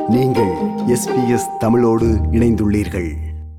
நீங்கள் எஸ்பிஎஸ் தமிழோடு இணைந்துள்ளீர்கள்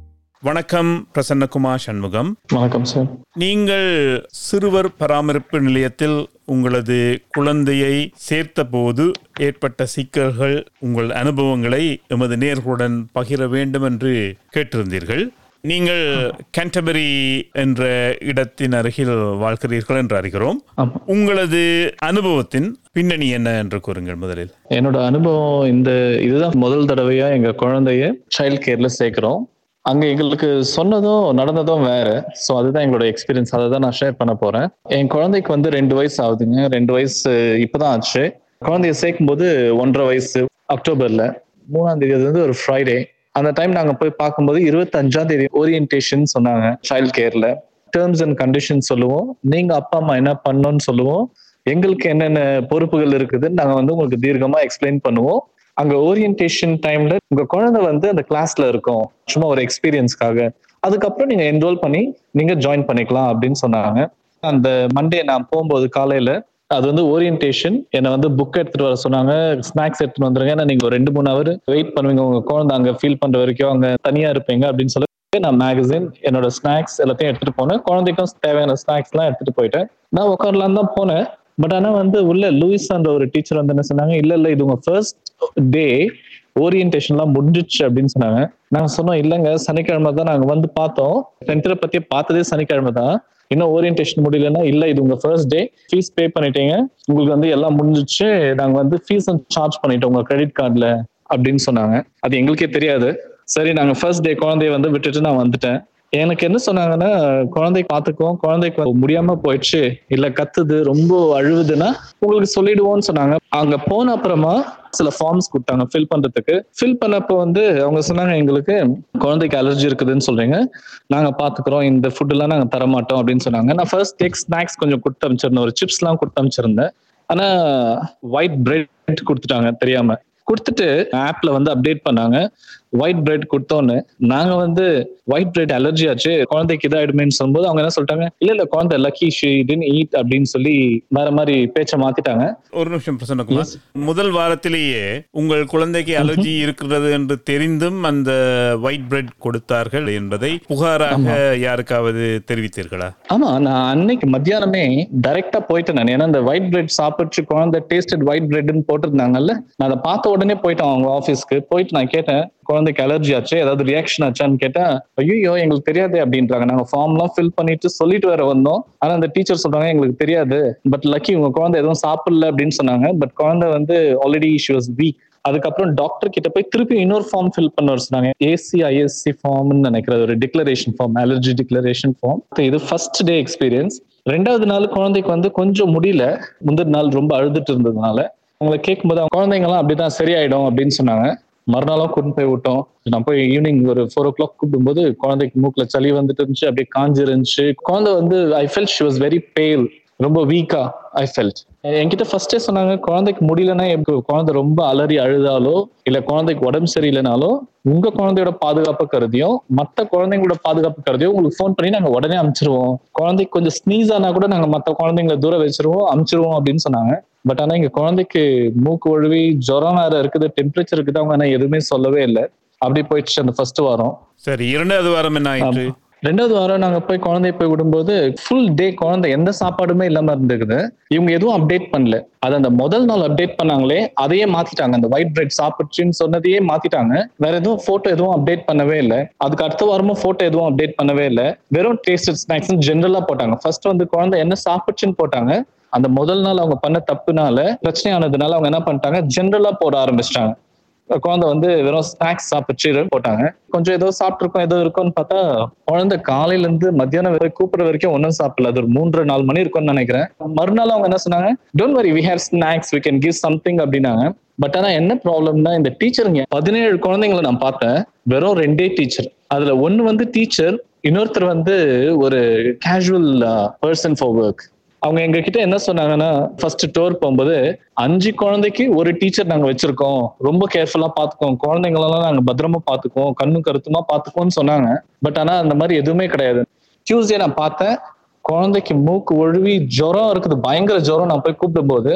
வணக்கம் பிரசன்னகுமார் சண்முகம் வணக்கம் சார் நீங்கள் சிறுவர் பராமரிப்பு நிலையத்தில் உங்களது குழந்தையை சேர்த்தபோது ஏற்பட்ட சிக்கல்கள் உங்கள் அனுபவங்களை எமது நேர்களுடன் பகிர வேண்டும் என்று கேட்டிருந்தீர்கள் நீங்கள் கேன்டபரி என்ற இடத்தின் அருகில் வாழ்கிறீர்கள் என்று அறிகிறோம் ஆமா உங்களது அனுபவத்தின் பின்னணி என்ன என்று கூறுங்கள் முதலில் என்னோட அனுபவம் இந்த இதுதான் முதல் தடவையா எங்க குழந்தைய சைல்ட் கேர்ல சேர்க்கிறோம் அங்க எங்களுக்கு சொன்னதும் நடந்ததும் வேற சோ அதுதான் எங்களோட எக்ஸ்பீரியன்ஸ் அதை தான் நான் ஷேர் பண்ண போறேன் என் குழந்தைக்கு வந்து ரெண்டு வயசு ஆகுதுங்க ரெண்டு வயசு இப்பதான் ஆச்சு குழந்தைய சேர்க்கும் போது ஒன்றரை வயசு அக்டோபர்ல மூணாம் தேதி அது வந்து ஒரு ஃப்ரைடே அந்த டைம் நாங்க போய் பார்க்கும்போது இருபத்தஞ்சாம் தேதி ஓரியன்டேஷன் சொன்னாங்க சைல்ட் கேர்ல டேர்ம்ஸ் அண்ட் கண்டிஷன் சொல்லுவோம் நீங்க அப்பா அம்மா என்ன பண்ணணும்னு சொல்லுவோம் எங்களுக்கு என்னென்ன பொறுப்புகள் இருக்குதுன்னு நாங்க வந்து உங்களுக்கு தீர்க்கமா எக்ஸ்பிளைன் பண்ணுவோம் அங்க ஓரியன்டேஷன் டைம்ல உங்க குழந்தை வந்து அந்த கிளாஸ்ல இருக்கும் சும்மா ஒரு எக்ஸ்பீரியன்ஸ்க்காக அதுக்கப்புறம் நீங்க என்ரோல் பண்ணி நீங்க ஜாயின் பண்ணிக்கலாம் அப்படின்னு சொன்னாங்க அந்த மண்டே நான் போகும்போது காலையில அது வந்து ஓரியன்டேஷன் என்னை வந்து புக் எடுத்துட்டு வர சொன்னாங்க ஸ்நாக்ஸ் எடுத்துட்டு வந்துருங்க ஏன்னா நீங்க ஒரு ரெண்டு மூணு ஹவர் வெயிட் பண்ணுவீங்க உங்க குழந்தை அங்க ஃபீல் பண்ற வரைக்கும் அங்க தனியா இருப்பீங்க அப்படின்னு சொல்லி நான் மேகசின் என்னோட ஸ்நாக்ஸ் எல்லாத்தையும் எடுத்துட்டு போனேன் குழந்தைக்கும் தேவையான ஸ்நாக்ஸ் எல்லாம் எடுத்துட்டு போயிட்டேன் நான் உட்காரலாம் தான் போனேன் பட் ஆனா வந்து உள்ள லூயிஸ்ன்ற ஒரு டீச்சர் வந்து என்ன சொன்னாங்க இல்ல இல்ல இது உங்க ஃபர்ஸ்ட் டே ஓரியன்டேஷன் எல்லாம் முடிஞ்சிச்சு அப்படின்னு சொன்னாங்க நாங்க சொன்னோம் இல்லங்க சனிக்கிழமை தான் நாங்க வந்து பார்த்தோம் டென்த்ல பத்தி பார்த்ததே சனிக்கிழமை தான் இன்னும் ஓரியன்டேஷன் முடியலன்னா இல்ல இது உங்க ஃபர்ஸ்ட் டே ஃபீஸ் பே பண்ணிட்டீங்க உங்களுக்கு வந்து எல்லாம் முடிஞ்சிச்சு நாங்க வந்து ஃபீஸ் சார்ஜ் பண்ணிட்டோம் உங்க கிரெடிட் கார்டுல அப்படின்னு சொன்னாங்க அது எங்களுக்கே தெரியாது சரி நாங்க ஃபர்ஸ்ட் டே குழந்தைய வந்து விட்டுட்டு நான் வந்துட்டேன் எனக்கு என்ன சொன்னாங்கன்னா குழந்தை பாத்துக்குவோம் குழந்தைக்கு முடியாம போயிடுச்சு இல்ல கத்துது ரொம்ப அழுவுதுன்னா உங்களுக்கு சொல்லிடுவோம்னு சொன்னாங்க அங்க போன அப்புறமா சில ஃபார்ம்ஸ் கொடுத்தாங்க ஃபில் பண்றதுக்கு ஃபில் பண்ணப்போ வந்து அவங்க சொன்னாங்க எங்களுக்கு குழந்தைக்கு அலர்ஜி இருக்குதுன்னு சொல்றீங்க நாங்க பாத்துக்கிறோம் இந்த ஃபுட் எல்லாம் நாங்க தர மாட்டோம் அப்படின்னு சொன்னாங்க நான் ஃபர்ஸ்ட் டேக் ஸ்நாக்ஸ் கொஞ்சம் கொடுத்து அமைச்சிருந்தேன் ஒரு சிப்ஸ் எல்லாம் கொடுத்து அமைச்சிருந்தேன் ஆனா ஒயிட் பிரெட் கொடுத்துட்டாங்க தெரியாம கொடுத்துட்டு ஆப்ல வந்து அப்டேட் பண்ணாங்க ஒயிட் பிரெட் கொடுத்தோன்னு நாங்க வந்து ஒயிட் பிரெட் அலர்ஜி ஆச்சு குழந்தைக்கு இதாயிடுமேன்னு சொல்லும்போது அவங்க என்ன சொல்லிட்டாங்க இல்ல இல்ல குழந்தை லக்கி ஷீ டின் ஈட் அப்படின்னு சொல்லி வேற மாதிரி பேச்ச மாத்திட்டாங்க ஒரு நிமிஷம் பிரசன்னகுமார் முதல் வாரத்திலேயே உங்கள் குழந்தைக்கு அலர்ஜி இருக்கிறது என்று தெரிந்தும் அந்த ஒயிட் பிரெட் கொடுத்தார்கள் என்பதை புகாராக யாருக்காவது தெரிவித்தீர்களா ஆமா நான் அன்னைக்கு மத்தியானமே டைரக்டா போயிட்டேன் நான் ஏன்னா அந்த ஒயிட் பிரெட் சாப்பிட்டு குழந்தை டேஸ்டட் ஒயிட் பிரெட்னு போட்டிருந்தாங்கல்ல நான் அதை பார்த்த உடனே போயிட்டேன் அவங்க ஆஃபீஸ்க்கு போயிட்டு நான் கேட்டேன் குழந்தைக்கு அலர்ஜி ஆச்சு ஏதாவது ரியாக்ஷன் ஆச்சான்னு கேட்டேன் ஐயோ எங்களுக்கு தெரியாது அப்படின்றாங்க நாங்க ஃபார்ம் எல்லாம் ஃபில் பண்ணிட்டு சொல்லிட்டு வேற வந்தோம் ஆனா அந்த டீச்சர் சொல்றாங்க எங்களுக்கு தெரியாது பட் லக்கி உங்க குழந்தை எதுவும் சாப்பிடல அப்படின்னு சொன்னாங்க பட் குழந்தை வந்து ஆல்ரெடி ஷி வாஸ் வீக் அதுக்கப்புறம் டாக்டர் கிட்ட போய் திருப்பி இன்னொரு ஃபார்ம் ஃபில் பண்ண வர சொன்னாங்க ஏசிஐஎஸ்சி ஃபார்ம்னு நினைக்கிறது ஒரு declaration form allergy declaration form இது ஃபர்ஸ்ட் டே எக்ஸ்பீரியன்ஸ் ரெண்டாவது நாள் குழந்தைக்கு வந்து கொஞ்சம் முடியல முந்தின நாள் ரொம்ப அழுதுட்டு இருந்ததுனால அவங்களை கேட்கும்போது அவங்க குழந்தைங்க எல்லாம் அப்படிதான் சரியாயிடும் அப்படின்னு சொன்னாங்க மறுநாளும் கூட்டு போய் விட்டோம் நான் போய் ஈவினிங் ஒரு ஃபோர் ஓ கிளாக் கூப்பிடும்போது குழந்தைக்கு மூக்குல சளி வந்துட்டு இருந்துச்சு அப்படியே காஞ்சி இருந்துச்சு குழந்தை வந்து I felt she was very pale ரொம்ப வீக்கா ஐ ஃபெல்ட் என்கிட்ட ஃபர்ஸ்டே சொன்னாங்க குழந்தைக்கு முடியலன்னா எப்படி குழந்தை ரொம்ப அலறி அழுதாலோ இல்ல குழந்தைக்கு உடம்பு சரியில்லைனாலோ உங்க குழந்தையோட பாதுகாப்பு கருதியும் மத்த குழந்தைங்களோட பாதுகாப்பு கருதியும் உங்களுக்கு ஃபோன் பண்ணி நாங்க உடனே அனுப்பிச்சிருவோம் குழந்தைக்கு கொஞ்சம் ஸ்னீஸ் ஆனா கூட நாங்க மத்த குழந்தைங்களை தூரம் வச்சிருவோம் அனுப்பிச்சிருவோம் அப்படின்னு சொன்னாங்க பட் ஆனா இங்க குழந்தைக்கு மூக்கு ஒழுவி ஜுரம் வேற இருக்குது டெம்பரேச்சர் இருக்குது அவங்க ஆனா எதுவுமே சொல்லவே இல்லை அப்படி போயிடுச்சு அந்த ஃபர்ஸ்ட் வாரம் சரி இரண்டாவது வாரம் என்ன ஆயிற்று ரெண்டாவது வாரம் நாங்க போய் குழந்தைய போய் விடும்போது ஃபுல் டே குழந்தை எந்த சாப்பாடுமே இல்லாம இருந்துக்குது இவங்க எதுவும் அப்டேட் பண்ணல அது அந்த முதல் நாள் அப்டேட் பண்ணாங்களே அதையே மாத்திட்டாங்க அந்த ஒயிட் பிரெட் சாப்பிடுச்சுன்னு சொன்னதையே மாத்திட்டாங்க வேற எதுவும் போட்டோ எதுவும் அப்டேட் பண்ணவே இல்லை அதுக்கு அடுத்த வாரமும் போட்டோ எதுவும் அப்டேட் பண்ணவே இல்லை வெறும் டேஸ்டட் ஸ்நாக்ஸ் ஜென்ரலா போட்டாங்க ஃபர்ஸ்ட் வந்து குழந்தை என்ன சாப்பிடுச்சுன்னு போட்டாங்க அந்த முதல் நாள் அவங்க பண்ண தப்புனால பிரச்சனையானதுனால அவங்க என்ன பண்ணிட்டாங்க ஜென்ரலா போட ஆரம்பிச்சிட்டாங்க குழந்தை வந்து வெறும் ஸ்நாக்ஸ் சாப்பிட்டு போட்டாங்க கொஞ்சம் ஏதோ சாப்பிட்டுருக்கோம் ஏதோ இருக்கும்னு பார்த்தா குழந்தை காலையில இருந்து மத்தியானம் வரை கூப்பிடுற வரைக்கும் ஒன்றும் சாப்பிடல அது ஒரு மூன்று நாலு மணி இருக்கும்னு நினைக்கிறேன் மறுநாள் அவங்க என்ன சொன்னாங்க don't worry we have snacks we can give something அப்படின்னாங்க பட் ஆனா என்ன ப்ராப்ளம்னா இந்த டீச்சருங்க பதினேழு குழந்தைங்களை நான் பார்த்தேன் வெறும் ரெண்டே டீச்சர் அதுல ஒன்னு வந்து டீச்சர் இன்னொருத்தர் வந்து ஒரு கேஷுவல் பர்சன் ஃபார் ஒர்க் அவங்க எங்க கிட்ட என்ன சொன்னாங்கன்னா ஃபர்ஸ்ட் டூர் போகும்போது அஞ்சு குழந்தைக்கு ஒரு டீச்சர் நாங்க வச்சிருக்கோம் ரொம்ப கேர்ஃபுல்லா பாத்துக்கோம் குழந்தைங்களெல்லாம் நாங்க பத்திரமா பாத்துக்குவோம் கண்ணு கருத்துமா பாத்துக்குவோம்னு சொன்னாங்க பட் ஆனா அந்த மாதிரி எதுவுமே கிடையாது டியூஸ்டே நான் பார்த்தேன் குழந்தைக்கு மூக்கு ஒழுவி ஜுரம் இருக்குது பயங்கர ஜுரம் நான் போய் கூப்பிடும் போது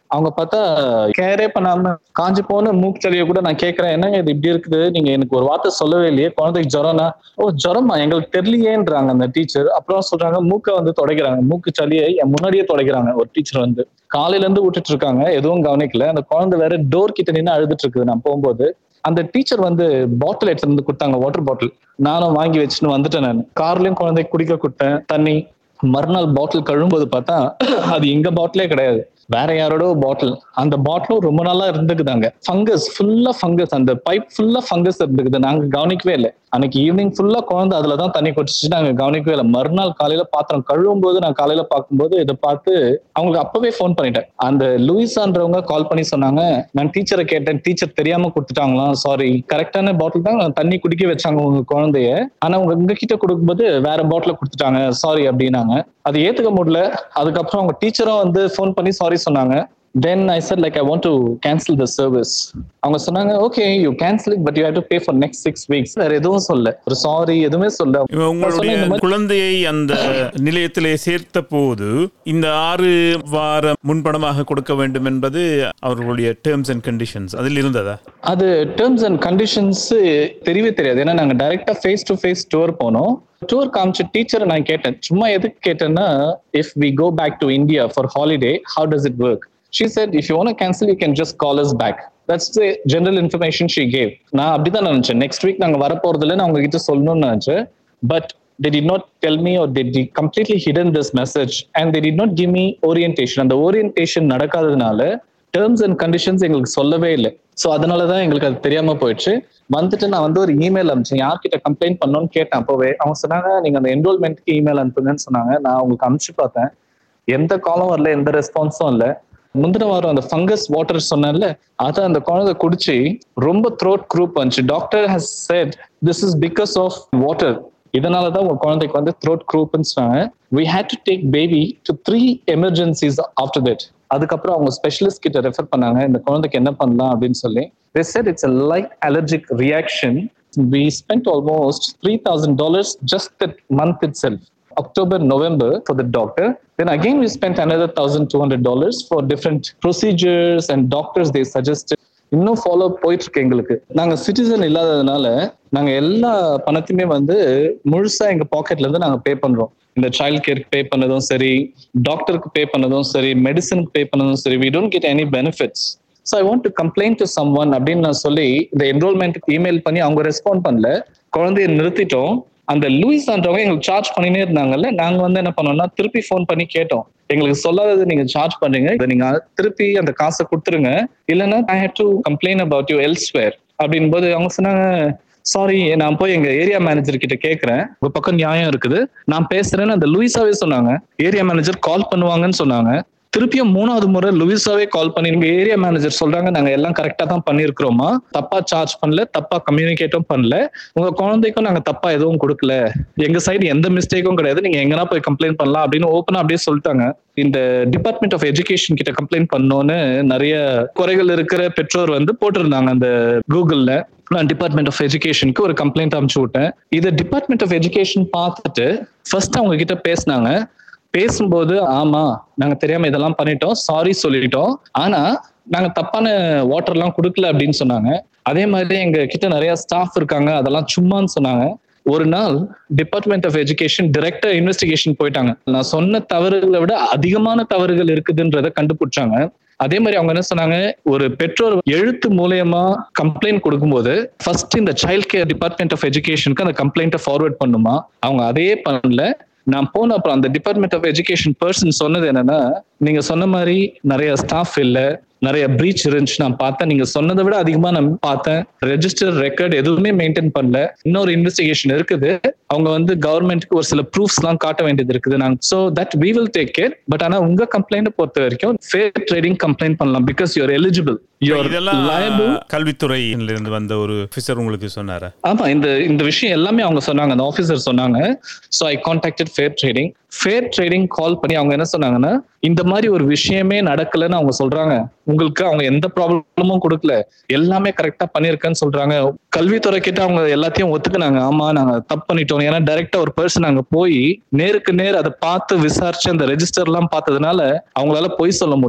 அவங்க பார்த்தா கேரே பண்ணாம காஞ்சு போன மூக்குச்சளியை கூட நான் கேட்கறேன் என்னங்க இது இப்படி இருக்குது நீங்க எனக்கு ஒரு வார்த்தை சொல்லவே இல்லையே குழந்தைக்கு ஜுரம்னா ஓ ஜுரமா எங்களுக்கு தெரியலையேன்றாங்க அந்த டீச்சர் அப்புறம் சொல்றாங்க மூக்கை வந்து துடைக்கிறாங்க மூக்கு சளியை என் முன்னாடியே துடைக்கிறாங்க ஒரு டீச்சர் வந்து காலையில இருந்து விட்டுட்டு இருக்காங்க எதுவும் கவனிக்கல அந்த குழந்தை வேற டோர் கிட்ட நின்று அழுதுட்டு இருக்குது நான் போகும்போது அந்த டீச்சர் வந்து பாட்டில் எடுத்து வந்து கொடுத்தாங்க வாட்டர் பாட்டில் நானும் வாங்கி வச்சுட்டு வந்துட்டேன் நான் கார்லயும் குழந்தைக்கு குடிக்க கொடுத்தேன் தண்ணி மறுநாள் பாட்டில் கழுவும்போது பார்த்தா அது எங்க பாட்டிலே கிடையாது வேற யாரோட பாட்டில் அந்த பாட்டிலும் ரொம்ப நாளா இருந்துக்குதாங்க ஃபங்கஸ் ஃபுல்லா ஃபங்கஸ் அந்த பைப் ஃபுல்லா ஃபங்கஸ் இருந்துக்குது நாங்க கவனிக்கவே இல்லை அன்னைக்கு ஈவினிங் ஃபுல்லா குழந்தை அதுல தான் தண்ணி குடிச்சிச்சு நாங்க கவனிக்கவே இல்லை மறுநாள் காலையில பாத்திரம் கழுவும் போது நான் காலையில பார்க்கும்போது இதை பார்த்து அவங்களுக்கு அப்பவே ஃபோன் பண்ணிட்டேன் அந்த லூயிஸான்றவங்க கால் பண்ணி சொன்னாங்க நான் டீச்சரை கேட்டேன் டீச்சர் தெரியாம கொடுத்துட்டாங்களாம் சாரி கரெக்டான பாட்டில் தான் தண்ணி குடிக்க வச்சாங்க உங்க குழந்தைய ஆனா உங்க உங்க கிட்ட கொடுக்கும்போது வேற பாட்டில கொடுத்துட்டாங்க சாரி அப்படின்னாங்க அது ஏத்துக்க முடியல அதுக்கப்புறம் அவங்க டீச்சரும் வந்து ஃபோன் பண்ணி சாரி சொன்னாங்க then I said like I want to cancel the service அவங்க சொன்னாங்க okay you cancel it but you have to pay for next six weeks வேற எதுவும் சொல்ல ஒரு சாரி எதுவுமே சொல்ல இப்ப நான் உங்களுடைய சொன்னேன் இந்த மாதிரி குழந்தையை அந்த நிலையத்திலே சேர்த்த போது இந்த ஆறு வார முன்பணமாக கொடுக்க வேண்டும் என்பது அவர்களுடைய டேர்ம்ஸ் அண்ட் கண்டிஷன்ஸ் அதில் இருந்ததா அது டேர்ம்ஸ் அண்ட் கண்டிஷன்ஸ் தெரியவே தெரியாது ஏன்னா நாங்க டைரக்டா ஃபேஸ் டு ஃபேஸ் டூர் போனோம் டூர் காமிச்ச டீச்சரை நான் கேட்டேன் சும்மா எதுக்கு கேட்டேன்னா if we go back to India for holiday how does it work she said if you want cancel you can just call us back that's the general information she gave நான் அப்படிதான் நினைச்சேன் நெக்ஸ்ட் வீக் நாங்க வரப்போறதுல நான் உங்ககிட்ட சொல்லணும்னு நினைச்சேன் but they did not tell me or they did completely hidden this message and they did not give me orientation அந்த orientation நடக்காததுனால டேர்ம்ஸ் அண்ட் கண்டிஷன்ஸ் எங்களுக்கு சொல்லவே இல்லை ஸோ அதனால தான் எங்களுக்கு அது தெரியாம போயிடுச்சு வந்துட்டு நான் வந்து ஒரு இமெயில் அனுப்பிச்சேன் யார்கிட்ட கம்ப்ளைண்ட் பண்ணணும்னு கேட்டேன் அப்போவே அவங்க சொன்னாங்க நீங்க அந்த என்ரோல்மெண்ட்க்கு இமெயில் அனுப்புங்கன்னு சொன்னாங்க நான் உங்களுக்கு அனுப்பிச்சு பார்த்தேன் எந்த காலம் வரல எந்த ரெஸ்பான்ஸும் இல்லை முந்தின வாரம் அந்த ஃபங்கஸ் வாட்டர் சொன்னேன்ல அதை அந்த குழந்தை குடிச்சு ரொம்ப த்ரோட் குரூப் வந்துச்சு doctor has said this is because of water இதனால தான் உங்க குழந்தைக்கு வந்து த்ரோட் குரூப்னு சொன்னாங்க we had to take baby to three emergencies after that அதுக்கப்புறம் அவங்க ஸ்பெஷலிஸ்ட் கிட்ட ரெஃபர் பண்ணாங்க இந்த குழந்தைக்கு என்ன பண்ணலாம் அப்படின்னு சொல்லி they said it's a light allergic reaction we spent almost $3000 just that month itself October, November for the doctor. Then again, we spent another $1,200 for different procedures and doctors they suggested. இன்னும் follow போயிட்டு இருக்கு எங்களுக்கு நாங்க citizen இல்லாததுனால நாங்க எல்லா பணத்தையுமே வந்து முழுசா எங்க பாக்கெட்ல இருந்து நாங்க பே பண்றோம் இந்த சைல்ட் கேருக்கு பே பண்ணதும் சரி டாக்டருக்கு பே பண்ணதும் சரி மெடிசனுக்கு பே பண்ணதும் சரி we don't get any benefits so I want to complaint to someone அப்படின்னு நான் சொல்லி இந்த என்ரோல்மெண்ட்டுக்கு இமெயில் பண்ணி அவங்க ரெஸ்பாண்ட் பண்ணல குழந்தைய நிறுத்திட்டோம் அந்த லூயிஸ்ன்றவங்க எங்களுக்கு சார்ஜ் பண்ணினே இருந்தாங்கல்ல நாங்க வந்து என்ன பண்ணோம்னா திருப்பி ஃபோன் பண்ணி கேட்டோம் எங்களுக்கு சொல்லாதது நீங்க சார்ஜ் பண்ணுங்க இதை நீங்க திருப்பி அந்த காசை கொடுத்துருங்க இல்லைன்னா I had to complaint about you elsewhere அப்படின் போது அவங்க சொன்னாங்க சாரி நான் போய் எங்க ஏரியா மேனேஜர் கிட்ட கேக்குறேன் உங்க பக்கம் நியாயம் இருக்குது நான் பேசுறேன்னு அந்த லூயிஸாவே சொன்னாங்க ஏரியா மேனேஜர் கால் பண்ணுவாங்கன்னு சொன்னாங்க திருப்பியும் மூணாவது முறை லுவிஸாவே கால் பண்ணி எங்க ஏரியா மேனேஜர் சொல்றாங்க நாங்க எல்லாம் கரெக்டா தான் பண்ணிருக்கிறோமா தப்பா சார்ஜ் பண்ணல தப்பா கம்யூனிகேட்டும் பண்ணல உங்க குழந்தைக்கும் நாங்க தப்பா எதுவும் கொடுக்கல எங்க சைடு எந்த மிஸ்டேக்கும் கிடையாது நீங்க எங்கன்னா போய் கம்ப்ளைண்ட் பண்ணலாம் அப்படின்னு ஓப்பனா அப்படியே சொல்லிட்டாங்க இந்த டிபார்ட்மெண்ட் ஆஃப் எஜுகேஷன் கிட்ட கம்ப்ளைண்ட் பண்ணோன்னு நிறைய குறைகள் இருக்கிற பெற்றோர் வந்து போட்டிருந்தாங்க அந்த கூகுள்ல நான் டிபார்ட்மெண்ட் ஆஃப் எஜுகேஷனுக்கு ஒரு கம்ப்ளைண்ட் அனுப்பிச்சு விட்டேன் இதை டிபார்ட்மெண்ட் ஆஃப் எஜுகேஷன் பார்த்துட்டு ஃபர்ஸ்ட் அவங்க கிட்ட பேசினாங்க பேசும்போது ஆமா நாங்க தெரியாம இதெல்லாம் பண்ணிட்டோம் சாரி சொல்லிட்டோம் ஆனா நாங்க தப்பான வாட்டர் எல்லாம் கொடுக்கல அப்படின்னு சொன்னாங்க அதே மாதிரி எங்க கிட்ட நிறைய ஸ்டாஃப் இருக்காங்க அதெல்லாம் சும்மான்னு சொன்னாங்க ஒரு நாள் டிபார்ட்மெண்ட் ஆஃப் எஜுகேஷன் டைரக்டா இன்வெஸ்டிகேஷன் போயிட்டாங்க நான் சொன்ன தவறுகளை விட அதிகமான தவறுகள் இருக்குதுன்றத கண்டுபிடிச்சாங்க அதே மாதிரி அவங்க என்ன சொன்னாங்க ஒரு பெற்றோர் எழுத்து மூலயமா கம்ப்ளைண்ட் கொடுக்கும்போது ஃபர்ஸ்ட் இந்த சைல்ட் கேர் டிபார்ட்மெண்ட் ஆஃப் எஜுகேஷனுக்கு அந்த கம்ப்ளைண்ட்டை ஃபார்வர்ட் பண்ணுமா அவங்க அதே பண்ணல நான் போன அப்புறம் அந்த டிபார்ட்மெண்ட் ஆஃப் எஜுகேஷன் பர்சன் சொன்னது என்னன்னா நீங்க சொன்ன மாதிரி நிறைய ஸ்டாஃப் இல்ல நிறைய பிரீச் இருந்துச்சு நான் பார்த்தேன் நீங்க சொன்னதை விட அதிகமா நான் பார்த்தேன் ரெஜிஸ்டர் ரெக்கார்ட் எதுவுமே மெயின்டைன் பண்ணல இன்னொரு இன்வெஸ்டிகேஷன் இருக்குது அவங்க வந்து கவர்மெண்ட்க்கு ஒரு சில ப்ரூஃப்ஸ் எல்லாம் காட்ட வேண்டியது இருக்குது நாங்க so that we will take care but ஆனா உங்க கம்ப்ளைண்ட் பொறுத்த வரைக்கும் ஃபேர் ட்ரேடிங் கம்ப்ளைண்ட் பண்ணலாம் பிகாஸ் யூஆர் எலிஜிபிள் யூஆர் இதெல்லாம் liable கல்வித்துறையில இருந்து வந்த ஒரு ஆஃபீஸர் உங்களுக்கு சொன்னாரா ஆமா இந்த இந்த விஷயம் எல்லாமே அவங்க சொன்னாங்க அந்த ஆபீசர் சொன்னாங்க so I contacted fair trading fair trading call பண்ணி அவங்க என்ன சொன்னாங்கன்னா இந்த மாதிரி ஒரு விஷயமே நடக்கலன்னு அவங்க சொல்றாங்க உங்களுக்கு அவங்க எந்த ப்ராப்ளமும் கொடுக்கல எல்லாமே கரெக்டா பண்ணிருக்கேன்னு சொல்றாங்க கல்வித்துறை கிட்ட அவங்க எல்லாத்தையும் ஒத்துக்குனாங்க ஆமா நாங்க தப்பு பண்ணிட்டோம் ஏன்னா டைரக்டா ஒரு பர்சன் அங்க போய் நேருக்கு நேர் அதை பார்த்து விசாரிச்சு அந்த ரெஜிஸ்டர் எல்லாம் பார்த்ததுனால அவங்களால பொய் சொல்ல முடியல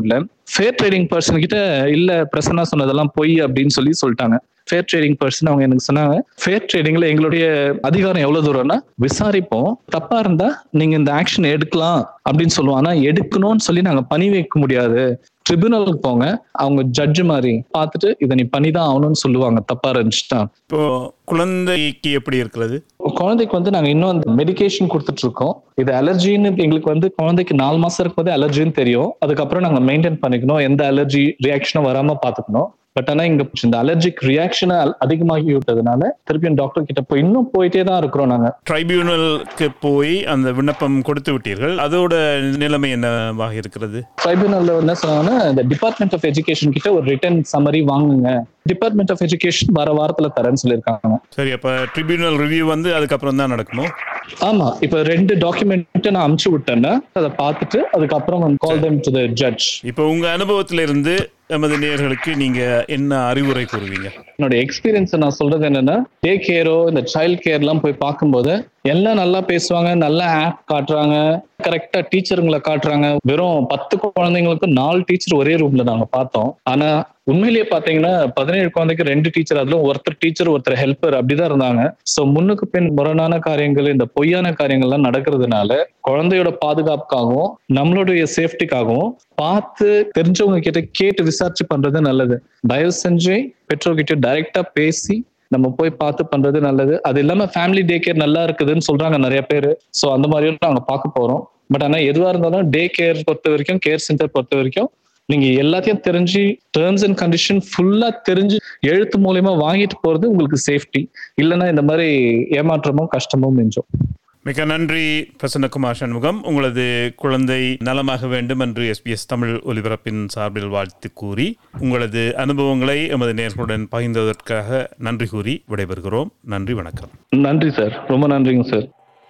ஃபேர் ட்ரேடிங் பர்சன் கிட்ட இல்ல பிரசன்னா சொன்னதெல்லாம் பொய் அப்படின்னு சொல்லி சொல்லிட்டாங்க ஃபேர் ட்ரேடிங் பர்சன் அவங்க எனக்கு சொன்னாங்க ஃபேர் ட்ரேடிங்ல எங்களுடைய அதிகாரம் எவ்வளவு தூரம்னா விசாரிப்போம் தப்பா இருந்தா நீங்க இந்த ஆக்ஷன் எடுக்கலாம் அப்படின்னு சொல்லுவோம் ஆனா எடுக்கணும்னு சொல்லி நாங்க பணி வைக்க முடியாது ட்ரிபியூனலுக்கு போங்க அவங்க ஜட்ஜ் மாதிரி பார்த்துட்டு இதை நீ பண்ணிதான் ஆகணும்னு சொல்லுவாங்க தப்பா இருந்துச்சுன்னா இப்போ குழந்தைக்கு எப்படி இருக்கிறது குழந்தைக்கு வந்து நாங்க இன்னும் அந்த மெடிகேஷன் கொடுத்துட்டு இருக்கோம் இது அலர்ஜின்னு எங்களுக்கு வந்து குழந்தைக்கு நாலு மாசம் இருக்கும்போது அலர்ஜின்னு தெரியும் அதுக்கப்புறம் நாங்க மெயின்டைன் பண்ணிக்கணும் எந்த அலர்ஜி ரியாக்ஷனும் வராம பாத்துக்கணும் பட் ஆனா இங்க இந்த அலர்ஜிக் ரியாக்ஷன் அதிகமாகி விட்டதுனால திருப்பியும் டாக்டர் கிட்ட போய் இன்னும் போயிட்டே தான் இருக்கிறோம் நாங்க ட்ரைபியூனலுக்கு போய் அந்த விண்ணப்பம் கொடுத்து விட்டீர்கள் அதோட நிலைமை என்னவாக இருக்கிறது ட்ரைபியூனல்ல என்ன சொன்னாங்கன்னா இந்த டிபார்ட்மெண்ட் ஆஃப் எஜுகேஷன் கிட்ட ஒரு ரிட்டன் சம்மரி வாங்குங்க டிபார்ட்மெண்ட் ஆஃப் எஜுகேஷன் வர வாரத்துல தரேன்னு சொல்லியிருக்காங்க சரி அப்ப ட்ரிபியூனல் ரிவ்யூ வந்து அதுக்கப்புறம் தான் நடக்குமோ ஆமா இப்ப ரெண்டு டாக்குமெண்ட் நான் அமுச்சு விட்டேன்னா அதை பார்த்துட்டு அதுக்கப்புறம் call them to the judge இப்போ உங்க அனுபவத்திலிருந்து எமது நேயர்களுக்கு நீங்க என்ன அறிவுரை கூறுவீங்க என்னோட எக்ஸ்பீரியன்ஸ் நான் சொல்றது என்னன்னா டே கேரோ இந்த சைல்ட் கேர் எல்லாம் போய் பார்க்கும்போது எல்லாம் நல்லா பேசுவாங்க நல்ல ஆப் காட்டுறாங்க கரெக்டா டீச்சருங்களை காட்டுறாங்க வெறும் பத்து குழந்தைங்களுக்கு நாலு டீச்சர் ஒரே ரூம்ல நாங்க பார்த்தோம் ஆனா உண்மையிலேயே பாத்தீங்கன்னா பதினேழு குழந்தைக்கு ரெண்டு டீச்சர் அதுல ஒருத்தர் டீச்சர் ஒருத்தர் ஹெல்ப்பர் அப்படிதான் இருந்தாங்க சோ முன்னுக்கு பின் முரணான காரியங்கள் இந்த பொய்யான காரியங்கள்லாம் நடக்கிறதுனால குழந்தையோட பாதுகாப்புக்காகவும் நம்மளுடைய சேஃப்டிக்காகவும் பார்த்து தெரிஞ்சவங்க கிட்ட கேட்டு விசாரிச்சு பண்றது நல்லது தயவு செஞ்சு பெற்றோர்கிட்ட டைரக்டா பேசி நம்ம போய் பார்த்து பண்றது நல்லது அது இல்லாம ஃபேமிலி டே கேர் நல்லா இருக்குதுன்னு சொல்றாங்க நிறைய பேர் சோ அந்த மாதிரியும் நாங்க பார்க்க போறோம் பட் ஆனா எதுவா இருந்தாலும் டே கேர் பொறுத்த வரைக்கும் கேர் சென்டர் பொறுத்த வரைக்கும் நீங்க எல்லாத்தையும் தெரிஞ்சு டேர்ம்ஸ் அண்ட் கண்டிஷன் ஃபுல்லா தெரிஞ்சு எழுத்து மூலியமா வாங்கிட்டு போறது உங்களுக்கு சேஃப்டி இல்லைன்னா இந்த மாதிரி ஏமாற்றமும் கஷ்டமும் மிஞ்சும் மிக நன்றி பிரசன்னகுமார் சண்முகம் உங்களது குழந்தை நலமாக வேண்டும் என்று எஸ்பிஎஸ் தமிழ் ஒலிபரப்பின் சார்பில் வாழ்த்து கூறி உங்களது அனுபவங்களை எமது நேர்களுடன் பகிர்ந்ததற்காக நன்றி கூறி விடைபெறுகிறோம் நன்றி வணக்கம் நன்றி சார் ரொம்ப நன்றிங்க சார்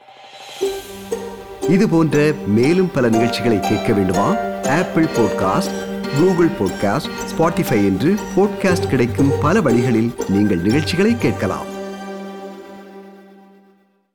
இது போன்ற மேலும் பல நிகழ்ச்சிகளை கேட்க வேண்டுமா Apple podcast Google podcast Spotify என்று பாட்காஸ்ட் கிடைக்கும் பல வழிகளில் நீங்கள் நிகழ்ச்சிகளை கேட்கலாம்